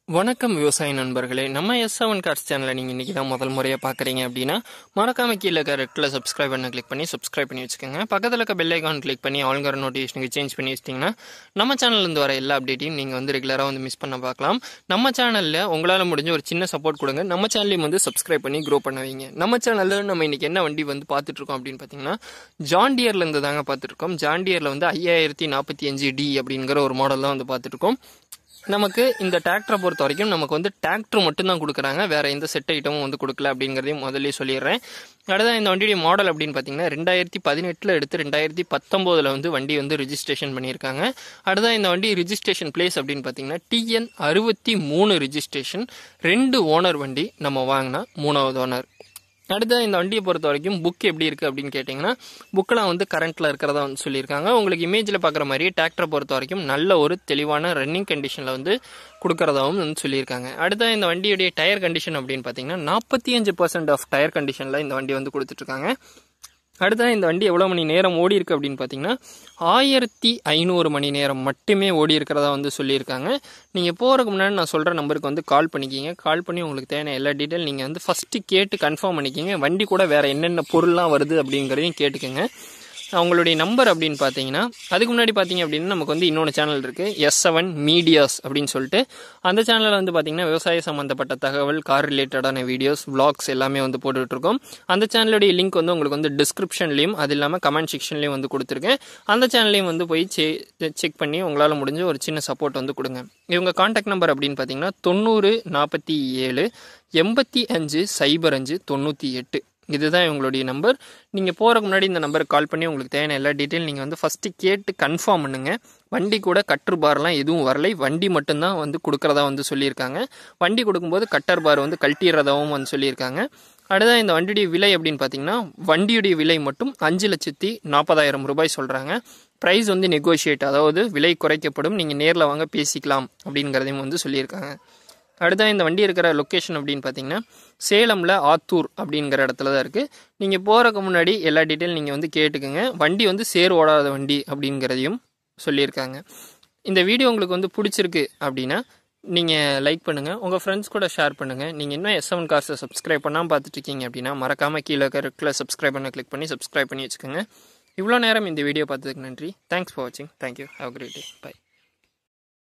வணக்கம் விவசாய நண்பர்களே நம்ம எஸ் செவன் கார்ஸ் சேனலை நீங்கள் இன்றைக்கி தான் முதல் முறையாக பார்க்குறீங்க அப்படின்னா மறக்காம கீழே இருக்க ரெட்டில் சப்ஸ்கிரைப் பண்ண கிளிக் பண்ணி சப்ஸ்கிரைப் பண்ணி வச்சுக்கோங்க பக்கத்தில் இருக்க பெல் ஐக்கான் கிளிக் பண்ணி ஆல்கர் நோட்டிஃபிகேஷனுக்கு சேஞ்ச் பண்ணி வச்சிட்டிங்கன்னா நம்ம சேனல்லேருந்து வர எல்லா அப்டேட்டையும் நீங்கள் வந்து ரெகுலராக வந்து மிஸ் பண்ண பார்க்கலாம் நம்ம சேனலில் உங்களால் முடிஞ்ச ஒரு சின்ன சப்போர்ட் கொடுங்க நம்ம சேனலையும் வந்து சப்ஸ்கிரைப் பண்ணி க்ரோ பண்ண வைங்க நம்ம சேனலில் நம்ம இன்றைக்கி என்ன வண்டி வந்து பார்த்துட்ருக்கோம் அப்படின்னு பார்த்தீங்கன்னா ஜாண்டியர்லேருந்து தாங்க பார்த்துட்ருக்கோம் ஜாண்டியரில் வந்து ஐயாயிரத்தி நாற்பத்தி அஞ்சு டி அப்படிங்கிற ஒரு மாடல் தான் வந்து பார்த்துட்ருக்கோம் நமக்கு இந்த டிராக்டரை பொறுத்த வரைக்கும் நமக்கு வந்து டிராக்டர் மட்டும்தான் கொடுக்குறாங்க வேற எந்த செட் ஐட்டமும் வந்து கொடுக்கல அப்படிங்கிறதையும் முதல்ல சொல்லிடுறேன் அடுத்த இந்த வண்டியுடைய மாடல் அப்படின்னு பார்த்தீங்கன்னா ரெண்டாயிரத்தி பதினெட்டில் எடுத்து ரெண்டாயிரத்தி பத்தொம்போதில் வந்து வண்டி வந்து ரிஜிஸ்ட்ரேஷன் பண்ணியிருக்காங்க அடுத்த இந்த வண்டி ரிஜிஸ்ட்ரேஷன் பிளேஸ் அப்படின்னு பார்த்தீங்கன்னா டிஎன் அறுபத்தி மூணு ரிஜிஸ்ட்ரேஷன் ரெண்டு ஓனர் வண்டி நம்ம வாங்கினா மூணாவது ஓனர் அடுத்த இந்த வண்டியை பொறுத்த வரைக்கும் புக் எப்படி இருக்குது அப்படின்னு கேட்டிங்கன்னா புக்கெலாம் வந்து கரண்ட்டில் இருக்கிறதா வந்து சொல்லியிருக்காங்க உங்களுக்கு இமேஜில் பார்க்குற மாதிரி டிராக்டரை பொறுத்த வரைக்கும் நல்ல ஒரு தெளிவான ரன்னிங் கண்டிஷனில் வந்து கொடுக்கறதாவும் வந்து சொல்லியிருக்காங்க அடுத்த இந்த வண்டியுடைய டயர் கண்டிஷன் அப்படின்னு பார்த்தீங்கன்னா நாற்பத்தி அஞ்சு பர்சன்ட் ஆஃப் டயர் கண்டிஷனில் இந்த வண்டி வந்து கொடுத்துட்ருக்காங்க அடுத்த இந்த வண்டி எவ்வளோ மணி நேரம் ஓடி இருக்கு அப்படின்னு பார்த்தீங்கன்னா ஆயிரத்தி ஐநூறு மணி நேரம் மட்டுமே ஓடி இருக்கிறதா வந்து சொல்லியிருக்காங்க நீங்கள் போகிறதுக்கு முன்னாடி நான் சொல்கிற நம்பருக்கு வந்து கால் பண்ணிக்கிங்க கால் பண்ணி உங்களுக்கு தேவையான எல்லா டீட்டெயில் நீங்கள் வந்து ஃபஸ்ட்டு கேட்டு கன்ஃபார்ம் பண்ணிக்கிங்க வண்டி கூட வேறு என்னென்ன பொருள்லாம் வருது அப்படிங்கிறதையும் கேட்டுக்கோங்க அவங்களுடைய நம்பர் அப்படின்னு பார்த்தீங்கன்னா அதுக்கு முன்னாடி பார்த்தீங்க அப்படின்னா நமக்கு வந்து இன்னொன்று சேனல் இருக்குது எஸ் செவன் மீடியாஸ் அப்படின்னு சொல்லிட்டு அந்த சேனலில் வந்து பார்த்தீங்கன்னா விவசாய சம்மந்தப்பட்ட தகவல் கார் ரிலேட்டடான வீடியோஸ் vlogs எல்லாமே வந்து போட்டுட்ருக்கோம் அந்த சேனலுடைய லிங்க் வந்து உங்களுக்கு வந்து டிஸ்கிரிப்ஷன்லையும் அது இல்லாமல் கமெண்ட் செக்ஷன்லையும் வந்து கொடுத்துருக்கேன் அந்த சேனல்லையும் வந்து போய் செக் பண்ணி உங்களால் முடிஞ்ச ஒரு சின்ன சப்போர்ட் வந்து கொடுங்க இவங்க காண்டாக்ட் நம்பர் அப்படின்னு பார்த்தீங்கன்னா தொண்ணூறு நாற்பத்தி ஏழு எண்பத்தி அஞ்சு சைபர் அஞ்சு தொண்ணூற்றி எட்டு இதுதான் இவங்களுடைய நம்பர் நீங்கள் போகிறதுக்கு முன்னாடி இந்த நம்பருக்கு கால் பண்ணி உங்களுக்கு தேவையான எல்லா டீட்டெயில் நீங்கள் வந்து ஃபஸ்ட்டு கேட்டு கன்ஃபார்ம் பண்ணுங்க வண்டி கூட கட்டர் பார்லாம் எதுவும் வரலை வண்டி மட்டும்தான் வந்து கொடுக்குறதா வந்து சொல்லியிருக்காங்க வண்டி கொடுக்கும்போது கட்டர் பார் வந்து கழட்டிடுறதாவும் வந்து சொல்லியிருக்காங்க அடுத்தது இந்த வண்டியுடைய விலை அப்படின்னு பார்த்தீங்கன்னா வண்டியுடைய விலை மட்டும் அஞ்சு லட்சத்தி நாற்பதாயிரம் ரூபாய் சொல்கிறாங்க ப்ரைஸ் வந்து நெகோஷியேட் அதாவது விலை குறைக்கப்படும் நீங்கள் நேரில் வாங்க பேசிக்கலாம் அப்படிங்கிறதையும் வந்து சொல்லியிருக்காங்க அடுத்த இந்த வண்டி இருக்கிற லொக்கேஷன் அப்படின்னு பார்த்தீங்கன்னா சேலமில் ஆத்தூர் அப்படிங்கிற இடத்துல தான் இருக்குது நீங்கள் போகிறக்கு முன்னாடி எல்லா டீட்டெயில் நீங்கள் வந்து கேட்டுக்கோங்க வண்டி வந்து சேர் ஓடாத வண்டி அப்படிங்கிறதையும் சொல்லியிருக்காங்க இந்த வீடியோ உங்களுக்கு வந்து பிடிச்சிருக்கு அப்படின்னா நீங்கள் லைக் பண்ணுங்கள் உங்கள் ஃப்ரெண்ட்ஸ் கூட ஷேர் பண்ணுங்கள் நீங்கள் இன்னும் எஸ் செவன் கார்ஸை சப்ஸ்கிரைப் பண்ணாமல் பார்த்துட்டு இருக்கீங்க அப்படின்னா மறக்காமல் கீழே இருக்க சப்ஸ்கிரைப் பண்ண கிளிக் பண்ணி சப்ஸ்கிரைப் பண்ணி வச்சுக்கோங்க இவ்வளோ நேரம் இந்த வீடியோ பார்த்ததுக்கு நன்றி தேங்க்ஸ் ஃபார் வாட்சிங் thank you have great day by